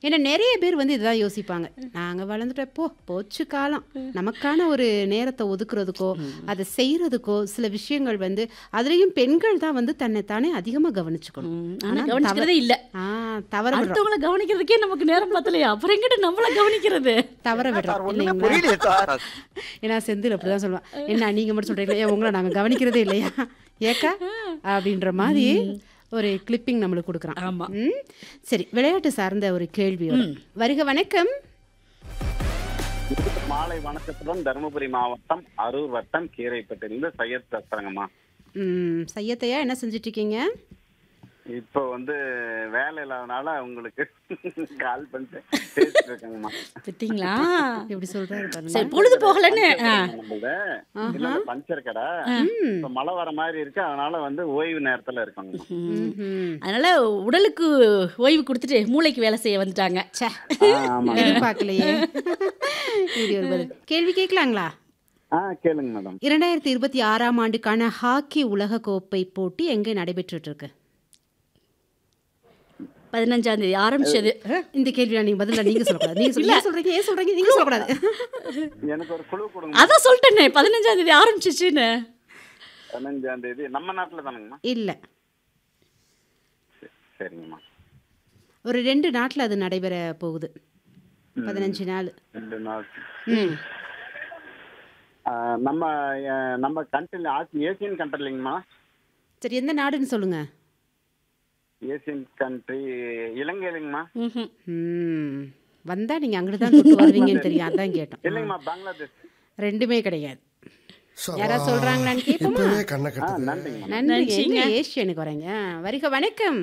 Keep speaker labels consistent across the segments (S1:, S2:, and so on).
S1: ஏன்னா நிறைய பேர் வந்து இதுதான் யோசிப்பாங்க நாங்கள் வளர்ந்துட்டோம் போ போச்சு காலம் நமக்கான ஒரு நேரத்தை ஒதுக்குறதுக்கோ அதை செய்யறதுக்கோ சில விஷயங்கள் வந்து அதுலேயும் பெண்கள் தான் வந்து தன்னை தானே அதிகமாக கவனிச்சுக்கணும்
S2: ம், ஆனா
S1: ஆனா
S2: கவனிச்சுக்கிறதே இல்ல
S1: ஆ தவற விடுறோம்
S2: அடுத்தவங்கள கவனிக்கிறதுக்கே நமக்கு நேரம் பத்தலையா அப்புறம் எங்கிட்ட நம்மள கவனிக்கிறது
S1: தவற விடுறோம்
S3: ஒண்ணுமே
S1: இல்லைங்களா
S3: புரியலையே சார்
S1: ஏன்னா செந்தில் அப்படிதான் சொல்லுவான் என்ன நீங்க மட்டும் சொல்றீங்களா ஏன் உங்களை நாங்க கவனிக்கிறதே இல்லையா ஏக்கா அப்படின்ற மாதிரி ஒரு கிளிப்பிங் நம்மளுக்கு கொடுக்குறான்
S2: ஆமா.
S1: ம். சரி விளையாட்டு சார்ந்த ஒரு கேள்வியோட வருக வணக்கம்
S4: மாலை வணக்கத்துடன் தருமபுரி மாவட்டம் அரூர் வட்டம் கீரைப்பட்டிலிருந்து சையத் பேசுறேங்கம்மா
S1: ம், சையத்தையா என்ன செஞ்சுட்டு இருக்கீங்க
S4: இப்போ வந்து வேலை இல்லாதனால உங்களுக்கு கால் பண்ணிட்டு பேசிட்டு இருக்கேங்கம்மா
S2: பார்த்தீங்களா
S1: எப்படி சொல்றாரு பாருங்க
S2: சரி பொழுது போகலன்னு ஆ.
S4: நம்மளது இல்ல இல்ல, பஞ்சர் கடை இப்ப மழை வர மாதிரி இருக்கு அதனால வந்து ஓய்வு நேரத்துல இருக்காங்க
S1: ம்ஹும்.
S2: அதனால உடலுக்கு ஓய்வு கொடுத்துட்டு மூளைக்கு வேலை செய்ய வந்துட்டாங்க
S1: ச்சே,
S4: ஆமா
S1: எதிர்பார்க்கலையே இப்படி ஒரு பதில் கேள்வி கேட்கலாங்களா
S4: ஆ கேளுங்க மேடம்
S1: இரண்டாயிரத்தி இருபத்தி ஆறாம் ஆண்டுக்கான ஹாக்கி உலக கோப்பை போட்டி எங்கே நடைபெற்றுட்டு இருக்கு
S2: பதினஞ்சாம் தேதி ஆரம்பிச்சது
S1: இந்த கேள்வி நீங்க பதில நீங்க சொல்லக்கூடாது நீங்க சொல்ல ஏன் சொல்றீங்க ஏன் சொல்றீங்க நீங்க சொல்லக்கூடாது
S4: எனக்கு ஒரு குழு கொடுங்க
S2: அதான் சொல்லிட்டேனே பதினஞ்சாம் தேதி ஆரம்பிச்சிச்சுன்னு
S4: பதினஞ்சாம் தேதி நம்ம நாட்டுல தானுங்கம்மா
S1: இல்ல
S4: சரிங்கம்மா
S1: ஒரு ரெண்டு நாட்டுல அது நடைபெற போகுது பதினஞ்சு நாள்
S4: ரெண்டு நாள்
S1: ம்
S4: ஆ, நம்ம அஹ், நம்ம கண்ட்ரில ஏசியன் கண்ட்ரிலிங்கம்மா
S1: சரி எந்த நாடுன்னு சொல்லுங்க
S4: ஏசியன் கண்ட்ரி இலங்கையிலங்கம்மா
S2: ம்ஹும்.
S1: ம் வந்தா நீங்க அங்கிட்டு தான் தொட்டு வருவீங்கன்னு தெரியும் அதான் கேட்டோம்
S4: இல்லைங்கம்மா பங்களாதேஷ்
S1: ரெண்டுமே கிடையாது யாராவது சொல்றாங்களான்னு கேட்போமா
S5: இப்பவே கண்ணை
S4: ஆ
S5: கட்டுது
S4: நன்றிங்கம்மா
S1: நன்றி எங்க ஏஷியனுக்கு வரேங்க வருக வணக்கம்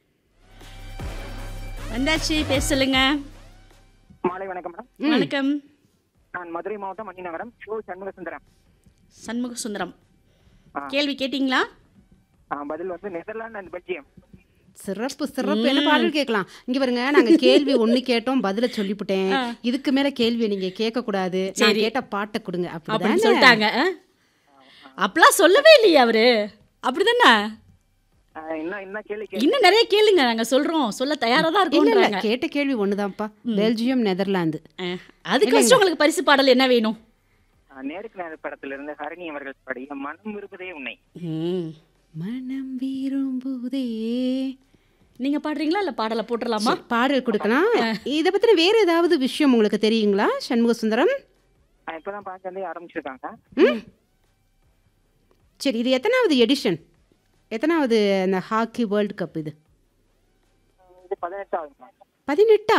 S2: வந்தாச்சு பேச சொல்லுங்க
S6: மாலை வணக்கம் மேடம்
S2: வணக்கம்
S6: நான் மதுரை மாவட்டம் மணிநகரம் ஷோ சண்முக சுந்தரம்
S2: சண்முக சுந்தரம்
S6: ஆ.
S2: கேள்வி கேட்டிங்களா
S6: ஆ, பதில் வந்து நெதர்லாந்து அண்ட் பெல்ஜியம்
S1: சிறப்பு சிறப்பு என்ன பாடல் கேட்கலாம் இங்க பாருங்க நாங்க கேள்வி ஒண்ணு கேட்டோம் பதில சொல்லிவிட்டேன் இதுக்கு மேல கேள்வி நீங்க கேட்க கூடாது நான் கேட்ட பாட்டை கொடுங்க
S2: அப்படின்னு
S1: அப்படிதானே
S2: சொல்லிட்டாங்க ஆ? அப்பெல்லாம் சொல்லவே இல்லையே அவரு அப்படிதானே
S6: ஆ, இன்னும் என்ன கேள்வி கே-
S2: இன்னும் நிறைய கேளுங்க நாங்க சொல்றோம் சொல்ல தயாரா தான்
S1: இல்ல இல்ல
S2: இருக்கோம்
S1: கேட்ட கேள்வி ஒண்ணுதான்ப்பா பெல்ஜியம் நெதர்லாந்து
S2: அதுக்கு ஃபர்ஸ்ட் உங்களுக்கு பரிசு பாடல் என்ன வேணும்
S6: ஆ, நேருக்கு நேர் படத்திலிருந்து ஹரணி அவர்கள் பாடிய மனம் விரும்புதே உன்னை
S2: ம்.
S1: மனம் விரும்புதே
S2: நீங்க பாடுறீங்களா இல்ல பாடலை போட்டுடலாமா
S1: சரி, பாடல் கொடுக்கலாம் இத பத்தின வேற ஏதாவது விஷயம் உங்களுக்கு தெரியுங்களா சண்முக சுந்தரம்
S6: ஆ, இப்பதான் பாஞ்சாந்தே ஆரம்பிச்சிருக்காங்க
S1: ம்? சரி இது எத்தனாவது எடிஷன் எத்தனாவது அந்த ஹாக்கி வேர்ல்டு கப் இது
S6: இது பதினெட்டாவது மேம்.
S1: பதினெட்டா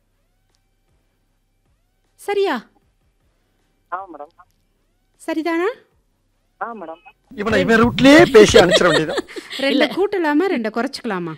S1: சரியா
S6: ஆமா மேடம்
S1: சரிதானா
S6: ஆ மேடம்
S3: இவனை இவன் ரூட்லயே பேசி அனுப்பிச்சிட வேண்டியது
S1: ரெண்டை கூட்டலாமா ரெண்டை குறைச்சிக்கலாமா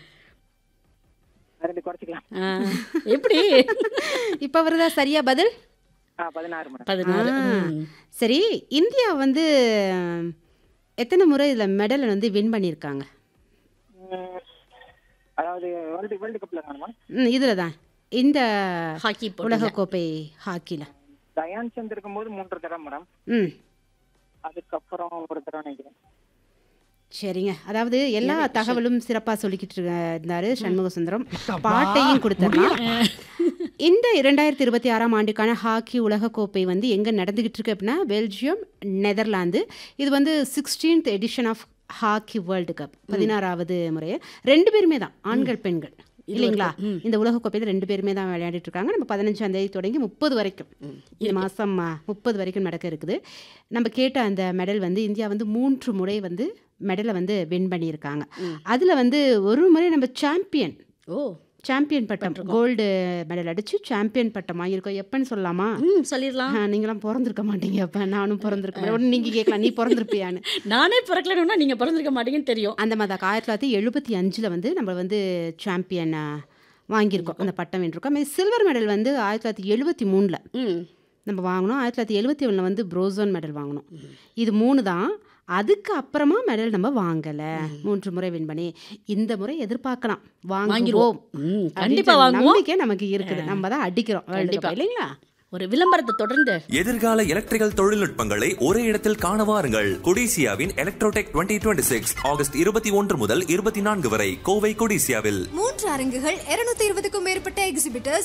S6: ரெண்டு குறைச்சிக்கலாம்
S2: ஆ, எப்படி
S1: இப்போ வருதா சரியா பதில்
S6: ஆ பதினாறு மேடம்
S2: பதினாறு
S1: ஆ.
S2: ம்.
S1: சரி இந்தியா வந்து அஹ், எத்தனை முறை இதில் மெடல் வந்து வின் பண்ணியிருக்காங்க
S6: ம், அதாவது வேர்ல்டு வேர்ல்டு கப்ல மேடம்
S1: ம் இதில் தான் இந்த
S2: ஹாக்கி போட்டியில.
S1: உலகக்கோப்பை ஹாக்கியில்
S6: தயான் சந்த் இருக்கும்போது மூன்று தடவை மேடம்
S1: ம்
S6: அதுக்கப்புறம் ஒரு தடவை நினைக்கிறேன்
S1: சரிங்க அதாவது எல்லா தகவலும் சிறப்பாக சொல்லிக்கிட்டு இருக்க- இருந்தாரு சண்முக சுந்தரம் பாட்டையும் கொடுத்துடலாம் இந்த இரண்டாயிரத்தி இருபத்தி ஆறாம் ஆண்டுக்கான ஹாக்கி உலகக்கோப்பை வந்து எங்கே நடந்துகிட்டு இருக்கு அப்படின்னா பெல்ஜியம் நெதர்லாந்து இது வந்து sixteenth edition of hockey world cup பதினாறாவது முறையை ரெண்டு பேருமே தான் ஆண்கள் பெண்கள் இல்லைங்களா இந்த உலகக்கோப்பையில் ரெண்டு பேருமே தான் விளையாடிட்டு இருக்காங்க நம்ம பதினஞ்சாம் தேதி தொடங்கி முப்பது வரைக்கும் இந்த மாதம் முப்பது வரைக்கும் நடக்க இருக்குது நம்ம கேட்ட அந்த மெடல் வந்து இந்தியா வந்து மூன்று முறை வந்து மெடலை வந்து வின் பண்ணியிருக்காங்க அதில் வந்து ஒரு முறை நம்ம சாம்பியன்
S2: ஓ
S1: சாம்பியன் பட்டம் கோல்டு மெடல் அடிச்சு சாம்பியன் பட்டம் வாங்கியிருக்கோம் எப்பன்னு சொல்லலாமா
S2: ம் சொல்லிடலாம்
S1: ஆ, நீங்களாம் பிறந்திருக்க மாட்டீங்க அப்ப நானும் பிறந்திருக்க மாட்டேன் உடனே நீங்க கேட்கலாம் நீ பிறந்திருப்பியான்னு
S2: நானே பிறக்கலன்னா நீங்க பிறந்திருக்க மாட்டீங்கன்னு தெரியும்
S1: அந்த மாதிரி தான் ஆயிரத்தி தொள்ளாயிரத்தி எழுபத்தி அஞ்சில் வந்து நம்ம வந்து சாம்பியன் வாங்கியிருக்கோம் அந்த பட்டம் வென்றிருக்கோம் சில்வர் மெடல் வந்து ஆயிரத்தி தொள்ளாயிரத்தி எழுபத்தி மூணில்
S2: ம்
S1: நம்ம வாங்கினோம் ஆயிரத்தி தொள்ளாயிரத்தி எழுபத்தி ஒன்றில் வந்து ப்ரோசோன் மெடல் வாங்கினோம் இது மூணு தான் அதுக்கு அப்புறமா மெடல் நம்ம வாங்கலை மூன்று முறை வின் பண்ணி இந்த முறை எதிர்பார்க்கலாம் வாங்குவோம்
S2: வாங்கிருவோம். ம், கண்டிப்பா
S1: அப்படின்ற
S2: வாங்குவோம்.
S1: நம்பிக்கை நமக்கு இருக்குது நம்ம தான் அடிக்கிறோம் World
S2: கண்டிப்பா.
S1: Cup, இல்லைங்களா
S2: ஒரு விளம்பரத்தை தொடர்ந்து
S7: எதிர்கால எலக்ட்ரிக்கல் தொழில்நுட்பங்களை ஒரே இடத்தில் காண வாருங்கள் கொடிசியாவின் எலக்ட்ரோடெக் 2026 சிக்ஸ் ஆகஸ்ட் இருபத்தி ஒன்று முதல் இருபத்தி நான்கு வரை கோவை கொடிசியாவில்
S8: மூன்று அரங்குகள் இருநூத்தி இருபதுக்கும் மேற்பட்ட எக்ஸிபிட்டர்ஸ்